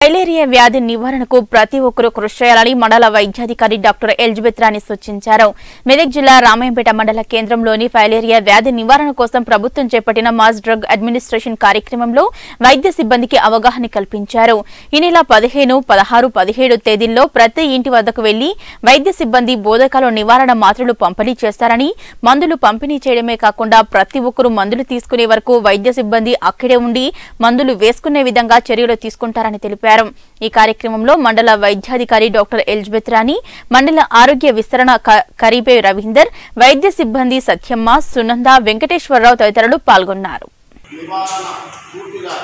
malaria వ్యాధి నివారణకు ప్రతి ఒక్కరూ కృషి చేయాలని మండల వైద్యాధికారి డాక్టర్ ఎలిజబెత్ రాణి సూచించారు మెదక్ జిల్లా రామాయంపేట మండల కేంద్రంలోని ఫైలేరియా వ్యాధి నివారణ కోసం ప్రభుత్వం చేపట్టిన మాస్ డ్రగ్ అడ్మినిస్ట్రేషన్ కార్యక్రమంలో వైద్య సిబ్బందికి అవగాహన కల్పించారు ఈ నెల పదిహేను పదహారు పదిహేడు తేదీల్లో ప్రతి ఇంటి వద్దకు వెళ్లి వైద్య సిబ్బంది బోధకాల నివారణ మాత్రలు పంపిణీ చేస్తారని మందులు పంపిణీ చేయడమే కాకుండా ప్రతి ఒక్కరూ మందులు తీసుకునే వరకు వైద్య సిబ్బంది అక్కడే ఉండి మందులు వేసుకునే విధంగా చర్యలు తీసుకుంటారని తెలిపారు ఈ కార్యక్రమంలో మండల వైద్యాధికారి డాక్టర్ ఎలిజబెత్ రాణి మండల ఆరోగ్య విస్తరణ క- కరీబే రవీందర్ వైద్య సిబ్బంది సత్యమ్మ సునంద వెంకటేశ్వరరావు తదితరులు పాల్గొన్నారు నివారణ పూర్తిగా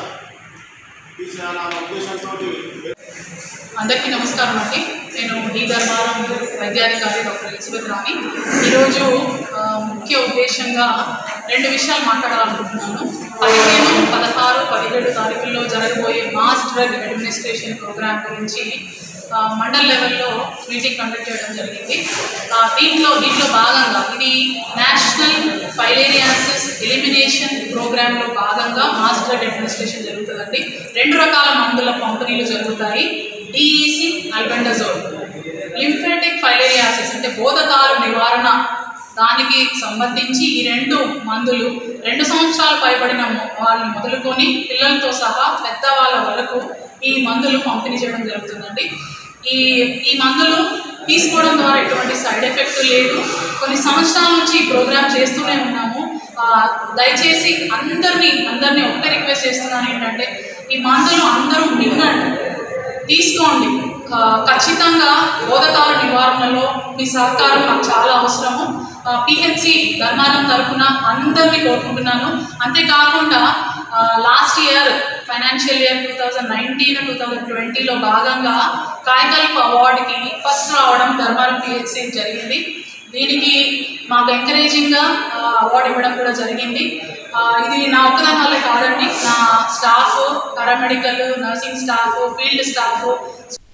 తీసేయాలన్న ఉద్దేశంతో అందరికీ నమస్కారం అండి నేను డి ధర్మారం వైద్యాధికారి డాక్టర్ ఎలిజబెత్ రాణి ఈరోజు ఆ, ముఖ్య ఉద్దేశంగా రెండు విషయాలు మాట్లాడాలనుకుంటున్నాను పదిహేను పదహారు పదిహేడు తారీఖుల్లో జరగబోయే మాస్ డ్రగ్ అడ్మినిస్ట్రేషన్ ప్రోగ్రామ్ గురించి ఆ, మండల్ లెవెల్లో మీటింగ్ కండక్ట్ చేయడం జరిగింది ఆ, దీంట్లో దీంట్లో భాగంగా ఇది నేషనల్ ఫైలేరియాసిస్ ఎలిమినేషన్ ప్రోగ్రాంలో భాగంగా మాస్ డ్రగ్ అడ్మినిస్ట్రేషన్ జరుగుతుందండి రెండు రకాల మందుల పంపిణీలు జరుగుతాయి డిఈసి అల్బెండజోల్ లింఫాటిక్ ఫైలేరియాసిస్ అంటే బోధకాలు నివారణ దానికి సంబంధించి ఈ రెండు మందులు రెండు సంవత్సరాలు పైబడిన మొ- వాళ్ళని మొదలుకొని పిల్లలతో సహా పెద్దవాళ్ళ వరకు ఈ మందులు పంపిణీ చేయడం జరుగుతుందండి ఈ ఈ మందులు తీసుకోవడం ద్వారా ఎటువంటి సైడ్ ఎఫెక్ట్ లేదు కొన్ని సంవత్సరాల నుంచి ఈ ప్రోగ్రామ్ చేస్తూనే ఉన్నాము ఆ, దయచేసి అందరినీ అందరినీ ఒకటే రిక్వెస్ట్ చేస్తున్నాను ఏంటంటే ఈ మందులు అందరూ మింగండి తీసుకోండి ఆ, ఖచ్చితంగా బోధకాల నివారణలో మీ సహకారం నాకు చాలా అవసరము పిహెచ్సి ధర్మారం తరపున అందరినీ కోరుకుంటున్నాను అంతేకాకుండా last year financial year two thousand nineteen two thousand ట్వంటీలో భాగంగా కాయకల్ప అవార్డుకి ఫస్ట్ రావడం ధర్మారం పిహెచ్సి జరిగింది దీనికి మాకు ఎంకరేజింగ్గా అవార్డు ఇవ్వడం కూడా జరిగింది ఆ, ఇది నా ఒక్కదాని వల్లే కాదండి నా staff paramedical nursing staff field staff